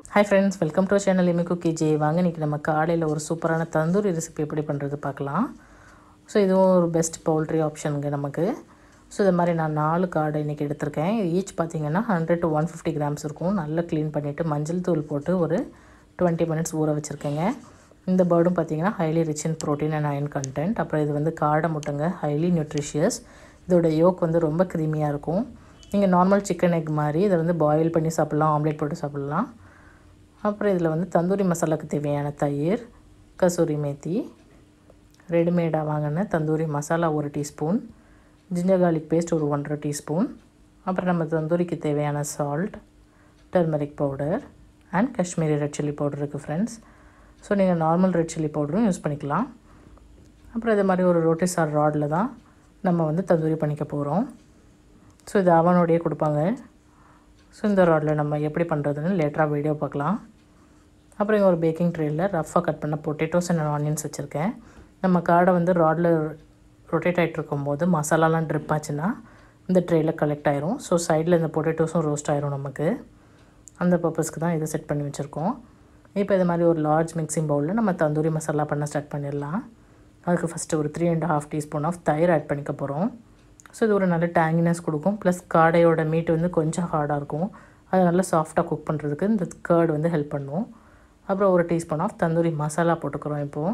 hi friends welcome to channel எமி குக்கி ஜே வாங்க இன்றைக்கி நம்ம காலையில் ஒரு சூப்பரான தந்தூரி ரெசிபி எப்படி பண்ணுறது பார்க்கலாம் ஸோ இதுவும் ஒரு பெஸ்ட் பவுல்ட்ரி ஆப்ஷனுங்க நமக்கு ஸோ இது மாதிரி நான் நாலு காடை இன்றைக்கி எடுத்திருக்கேன் ஈச் பார்த்திங்கன்னா hundred to one fifty grams இருக்கும் நல்லா க்ளீன் பண்ணிவிட்டு மஞ்சள் தூள் போட்டு ஒரு டுவெண்ட்டி மினிட்ஸ் ஊற வச்சுருக்கேங்க இந்த பேர்டும் பார்த்திங்கன்னா highly rich in protein and iron content அப்புறம் இது வந்து காடை முட்டைங்க ஹைலி நியூட்ரிஷியஸ் இதோட யோக் வந்து ரொம்ப க்ரீமியாக இருக்கும் நீங்கள் நார்மல் சிக்கன் எக் மாதிரி இதை வந்து பாயில் பண்ணி சாப்பிட்லாம் ஆம்லேட் போட்டு சாப்பிட்லாம் அப்புறம் இதில் வந்து தந்தூரி மசாலாவுக்கு தேவையான தயிர் கசூரி மேத்தி ரெடிமேடாக வாங்கின தந்தூரி மசாலா ஒரு டீஸ்பூன் ஜிஞ்சர் கார்லிக் பேஸ்ட் ஒரு ஒன்றரை டீஸ்பூன் அப்புறம் நம்ம தந்தூரிக்கு தேவையான salt turmeric powder and Kashmiri red chilli powder இருக்குது ஃப்ரெண்ட்ஸ் ஸோ நீங்கள் நார்மல் ரெட் சில்லி பவுடரும் யூஸ் பண்ணிக்கலாம் அப்புறம் இதே மாதிரி ஒரு ரோட்டி சார் ராடில் தான் நம்ம வந்து தந்தூரி பண்ணிக்க போகிறோம் ஸோ இது அவனோடையே கொடுப்பாங்க ஸோ இந்த ராடில் நம்ம எப்படி பண்ணுறதுன்னு லேட்டராக வீடியோ பார்க்கலாம் அப்புறம் இங்கே ஒரு பேக்கிங் ட்ரேயில் ரஃப்பாக கட் பண்ண பொட்டேட்டோஸ் அண்ட் ஆனியன்ஸ் வச்சுருக்கேன் நம்ம காடை வந்து ராடில் ரொட்டேட் ஆகிட்டு இருக்கும்போது மசாலாலாம் ட்ரிப் ஆச்சுன்னா இந்த ட்ரேயில் கலெக்ட் ஆயிரும் ஸோ சைடில் இந்த பொட்டேட்டோஸும் ரோஸ்ட் ஆயிரும் நமக்கு அந்த பர்பஸ்க்கு தான் இதை செட் பண்ணி வச்சுருக்கோம் இப்போ இது மாதிரி ஒரு லார்ஜ் மிக்சிங் பவுலில் நம்ம தந்தூரி மசாலா பண்ண ஸ்டார்ட் பண்ணிடலாம் அதுக்கு ஃபஸ்ட்டு ஒரு three and half teaspoon of தயிர் ஆட் பண்ணிக்க போகிறோம் ஸோ இது ஒரு நல்ல டேங்கினஸ் கொடுக்கும் ப்ளஸ் காடையோட மீட் வந்து கொஞ்சம் ஹார்டாக இருக்கும் அது நல்லா சாஃப்டாக குக் பண்ணுறதுக்கு இந்த கேர்டு வந்து ஹெல்ப் பண்ணும் அப்புறம் ஒரு டீஸ்பூன் ஆஃப் தந்தூரி மசாலா போட்டுக்கிறோம் இப்போது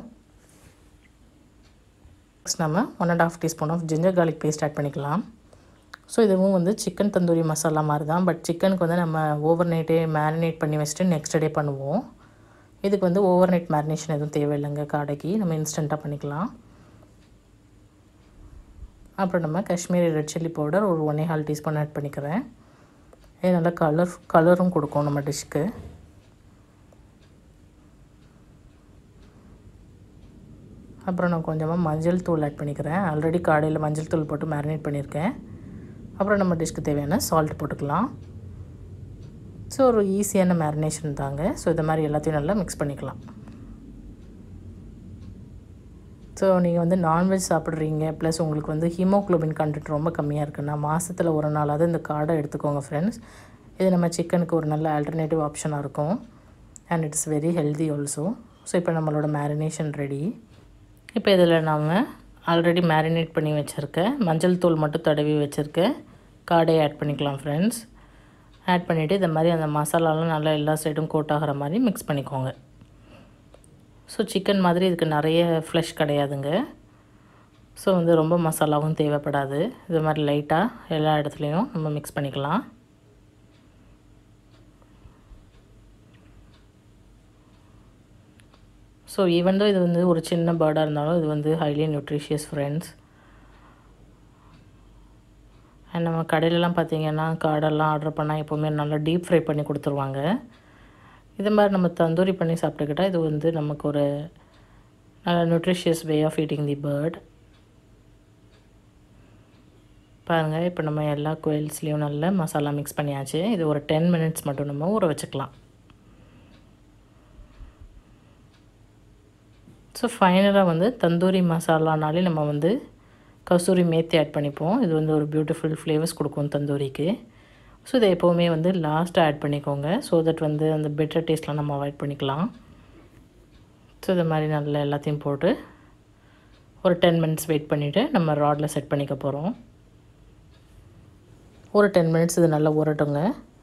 நெக்ஸ்ட் நம்ம one and half teaspoon of ginger garlic paste add பண்ணிக்கலாம் ஸோ இதுவும் வந்து சிக்கன் தந்தூரி மசாலா மாதிரி தான் பட் சிக்கனுக்கு வந்து நம்ம ஓவர் நைட்டே மேரினேட் பண்ணி வச்சுட்டு நெக்ஸ்ட் டே பண்ணுவோம் இதுக்கு வந்து ஓவர் நைட் மேரினேஷன் எதுவும் தேவையில்லைங்க காடைக்கு நம்ம இன்ஸ்டண்ட்டாக பண்ணிக்கலாம் அப்புறம் நம்ம காஷ்மீரி ரெட் சில்லி பவுடர் ஒரு ஒன்றே ஹால் டீஸ்பூன் ஆட் பண்ணிக்கிறேன் இது நல்லா கலர் கலரும் கொடுக்கும் நம்ம டிஷ்க்கு அப்புறம் நான் கொஞ்சமாக மஞ்சள் தூள் ஆட் பண்ணிக்கிறேன் ஆல்ரெடி காடையில் மஞ்சள் தூள் போட்டு மேரினேட் பண்ணியிருக்கேன் அப்புறம் நம்ம டிஷ்க்கு தேவையான சால்ட் போட்டுக்கலாம் ஸோ ஒரு ஈஸியான மேரினேஷன் தாங்க ஸோ இந்த மாதிரி எல்லாத்தையும் நல்லா மிக்ஸ் பண்ணிக்கலாம் ஸோ நீங்கள் வந்து நான்வெஜ் சாப்பிட்றீங்க ப்ளஸ் உங்களுக்கு வந்து ஹீமோக்ளோபின் கண்டென்ட் ரொம்ப கம்மியாக இருக்குன்னா மாதத்தில் ஒரு நாளாவது இந்த காடை எடுத்துக்கோங்க ஃப்ரெண்ட்ஸ் இது நம்ம சிக்கனுக்கு ஒரு நல்ல ஆல்டர்னேட்டிவ் ஆப்ஷனாக இருக்கும் and it's very healthy also so இப்போ நம்மளோட மேரினேஷன் ரெடி இப்போ இதில் நாம் ஆல்ரெடி மேரினேட் பண்ணி வச்சுருக்க மஞ்சள் தூள் மட்டும் தடவி வச்சுருக்க காடையை ஆட் பண்ணிக்கலாம் ஃப்ரெண்ட்ஸ் ஆட் பண்ணிவிட்டு இந்த மாதிரி அந்த மசாலாலாம் நல்லா எல்லா சைடும் கோட் ஆகிற மாதிரி மிக்ஸ் பண்ணிக்கோங்க ஸோ சிக்கன் மாதிரி இதுக்கு நிறைய ஃப்ளஷ் கிடையாதுங்க ஸோ வந்து ரொம்ப மசாலாவும் தேவைப்படாது இது மாதிரி லைட்டாக எல்லா இடத்துலையும் நம்ம மிக்ஸ் பண்ணிக்கலாம் ஸோ ஈவன் தான் இது வந்து ஒரு சின்ன பேர்டாக இருந்தாலும் இது வந்து ஹைலி நியூட்ரிஷியஸ் ஃப்ரெண்ட்ஸ் அண்ட் நம்ம கடையிலலாம் பார்த்திங்கன்னா காடெல்லாம் ஆர்டர் பண்ணால் எப்போவுமே நல்லா டீப் ஃப்ரை பண்ணி கொடுத்துருவாங்க இது மாதிரி நம்ம தந்தூரி பண்ணி சாப்பிட்டுக்கிட்டால் இது வந்து நமக்கு ஒரு நல்ல nutritious way of eating the bird பாருங்கள் இப்போ நம்ம எல்லா கோயில்ஸ்லேயும் நல்ல மசாலா மிக்ஸ் பண்ணியாச்சு இது ஒரு டென் மினிட்ஸ் மட்டும் நம்ம ஊற வச்சுக்கலாம் ஸோ ஃபைனலாக வந்து தந்தூரி மசாலானாலே நம்ம வந்து கசூரி மேத்தி ஆட் பண்ணிப்போம் இது வந்து ஒரு பியூட்டிஃபுல் ஃப்ளேவர்ஸ் கொடுக்கும் தந்தூரிக்கு ஸோ இதை எப்போவுமே வந்து லாஸ்ட்டாக ஆட் பண்ணிக்கோங்க ஸோ தட் வந்து அந்த பெட்டர் டேஸ்ட்லாம் நம்ம அவாய்ட் பண்ணிக்கலாம் ஸோ இது மாதிரி நல்லா எல்லாத்தையும் போட்டு ஒரு டென் மினிட்ஸ் வெயிட் பண்ணிவிட்டு நம்ம ராடில் செட் பண்ணிக்க போகிறோம் ஒரு டென் மினிட்ஸ் இது நல்லா ஊறட்டுங்க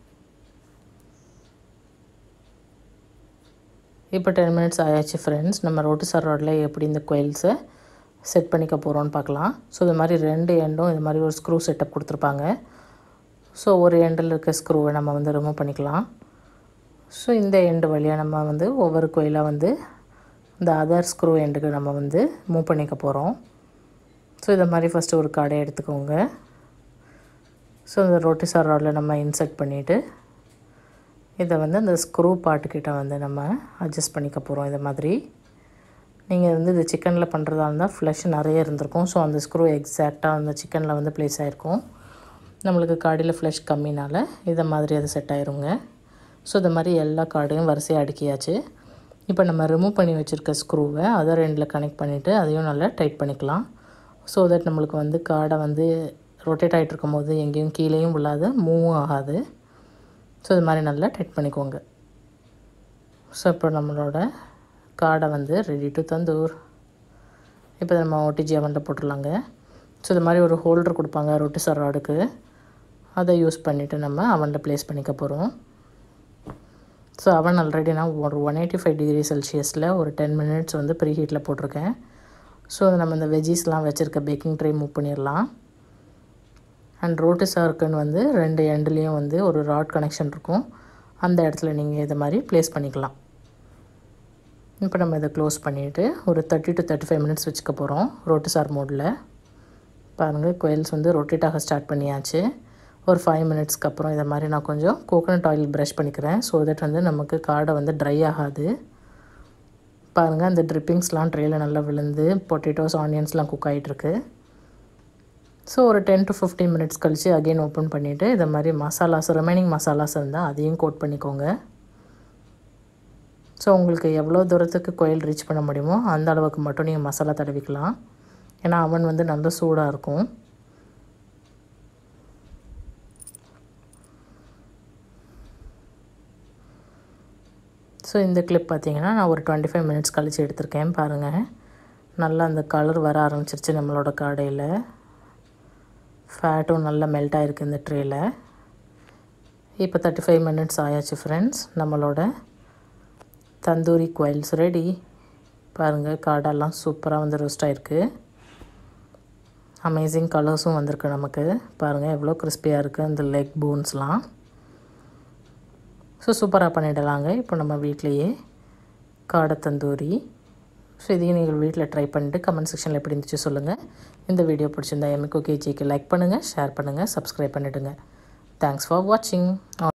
இப்போ டென் மினிட்ஸ் ஆயாச்சு ஃப்ரெண்ட்ஸ் நம்ம ரோட்டு சார் ரோடில் எப்படி இந்த கோயில்ஸை செட் பண்ணிக்க போகிறோன்னு பார்க்கலாம் ஸோ இது மாதிரி ரெண்டு எண்டும் இது மாதிரி ஒரு ஸ்க்ரூ செட்டப் கொடுத்துருப்பாங்க ஸோ ஒரு எண்டில் இருக்க ஸ்க்ரூவை நம்ம வந்து ரிமூவ் பண்ணிக்கலாம் ஸோ இந்த எண்டு வழியாக நம்ம வந்து ஒவ்வொரு கோயிலாக வந்து இந்த அதர் ஸ்க்ரூ எண்டுக்கு நம்ம வந்து மூவ் பண்ணிக்க போகிறோம் ஸோ இதை மாதிரி ஃபஸ்ட்டு ஒரு காடை எடுத்துக்கோங்க ஸோ இந்த ரோட்டி சார் ராடில் நம்ம இன்சர்ட் பண்ணிவிட்டு இதை வந்து அந்த ஸ்க்ரூ பாட்டுக்கிட்ட வந்து நம்ம அட்ஜஸ்ட் பண்ணிக்க போகிறோம் இதை மாதிரி நீங்கள் வந்து இது சிக்கனில் பண்ணுறதா இருந்தால் ஃப்ளஷ் நிறைய இருந்திருக்கும் ஸோ அந்த ஸ்க்ரூ எக்ஸாக்டாக அந்த சிக்கனில் வந்து ப்ளேஸ் ஆகிருக்கும் நம்மளுக்கு காடியில் ஃப்ளஷ் கம்மினால் இதை மாதிரி அது செட் ஆயிருங்க ஸோ இந்த மாதிரி எல்லா கார்டையும் வரிசையாக அடுக்கியாச்சு இப்போ நம்ம ரிமூவ் பண்ணி வச்சுருக்க ஸ்க்ரூவை அதர் ரெண்டில் கனெக்ட் பண்ணிவிட்டு அதையும் நல்லா டைட் பண்ணிக்கலாம் ஸோ தட் நம்மளுக்கு வந்து காடை வந்து ரொட்டேட் ஆகிட்டு இருக்கும்போது எங்கேயும் கீழேயும் விழாது மூவும் ஆகாது ஸோ இது மாதிரி நல்லா டைட் பண்ணிக்கோங்க ஸோ இப்போ நம்மளோட காடை வந்து ரெடி டு தந்தூர் இப்போ நம்ம ஓடிஜி அவனில் போட்டுடலாங்க ஸோ இது மாதிரி ஒரு ஹோல்டர் கொடுப்பாங்க ரொட்டி சராடுக்கு அதை யூஸ் பண்ணிவிட்டு நம்ம அவனில் ப்ளேஸ் பண்ணிக்க போகிறோம் ஸோ அவன் ஆல்ரெடி நான் ஒரு ஒன் எயிட்டி ஃபைவ் டிகிரி செல்சியஸில் ஒரு டென் மினிட்ஸ் வந்து ப்ரீ ஹீட்டில் போட்டிருக்கேன் ஸோ அது நம்ம இந்த வெஜ்ஜீஸ்லாம் வச்சுருக்க பேக்கிங் ட்ரே மூவ் பண்ணிடலாம் அண்ட் ரோட்டு சார்க்குன்னு வந்து ரெண்டு எண்டுலேயும் வந்து ஒரு ராட் கனெக்ஷன் இருக்கும் அந்த இடத்துல நீங்கள் இதை மாதிரி ப்ளேஸ் பண்ணிக்கலாம் இப்போ நம்ம இதை க்ளோஸ் பண்ணிவிட்டு ஒரு thirty to thirty five minutes வச்சுக்க போகிறோம் ரோட்டு சார் மோடில் பாருங்கள் கோயில்ஸ் வந்து ரொட்டேட் ஆக ஸ்டார்ட் பண்ணியாச்சு ஒரு ஃபைவ் மினிட்ஸ்க்கு அப்புறம் இதை மாதிரி நான் கொஞ்சம் கோகோனட் ஆயில் ப்ரஷ் பண்ணிக்கிறேன் ஸோ தட் வந்து நமக்கு காடை வந்து ட்ரை ஆகாது பாருங்கள் அந்த ட்ரிப்பிங்ஸ்லாம் ட்ரேயில் நல்லா விழுந்து பொட்டேட்டோஸ் ஆனியன்ஸ்லாம் குக் ஆகிட்டுருக்கு ஸோ ஒரு டென் டு ஃபிஃப்டீன் மினிட்ஸ் கழித்து அகெயின் ஓப்பன் பண்ணிவிட்டு இதை மாதிரி மசாலாஸ் ரிமைனிங் மசாலாஸ் இருந்தால் அதையும் கோட் பண்ணிக்கோங்க ஸோ உங்களுக்கு எவ்வளோ தூரத்துக்கு கோயில் ரீச் பண்ண முடியுமோ அந்த அளவுக்கு மட்டும் நீங்கள் மசாலா தடவிக்கலாம் ஏன்னா அவன் வந்து நல்ல சூடாக இருக்கும் ஸோ இந்த கிளிப் பார்த்திங்கன்னா நான் ஒரு டுவெண்ட்டி ஃபைவ் மினிட்ஸ் கழித்து எடுத்திருக்கேன் பாருங்கள் நல்லா அந்த கலர் வர ஆரம்பிச்சிருச்சு நம்மளோட காடையில் ஃபேட்டும் நல்லா மெல்ட் ஆகிருக்கு இந்த ட்ரேயில் இப்போ தேர்ட்டி ஃபைவ் மினிட்ஸ் ஆயாச்சு ஃப்ரெண்ட்ஸ் நம்மளோட தந்தூரி குவைல்ஸ் ரெடி பாருங்கள் காடெல்லாம் சூப்பராக வந்து ரோஸ்ட் ஆகிருக்கு அமேசிங் கலர்ஸும் வந்திருக்கு நமக்கு பாருங்கள் எவ்வளோ கிறிஸ்பியாக இருக்குது அந்த லெக் போன்ஸ்லாம் ஸோ சூப்பராக பண்ணிடலாங்க இப்போ நம்ம வீட்லேயே காடை தந்தூரி ஸோ இதையும் நீங்கள் வீட்டில் ட்ரை பண்ணிட்டு கமெண்ட் செக்ஷனில் எப்படி இருந்துச்சு சொல்லுங்கள் இந்த வீடியோ பிடிச்சிருந்தா எம்கோ கேஜிக்கு லைக் பண்ணுங்கள் ஷேர் பண்ணுங்கள் சப்ஸ்கிரைப் பண்ணிவிடுங்க தேங்க்ஸ் ஃபார் வாட்சிங்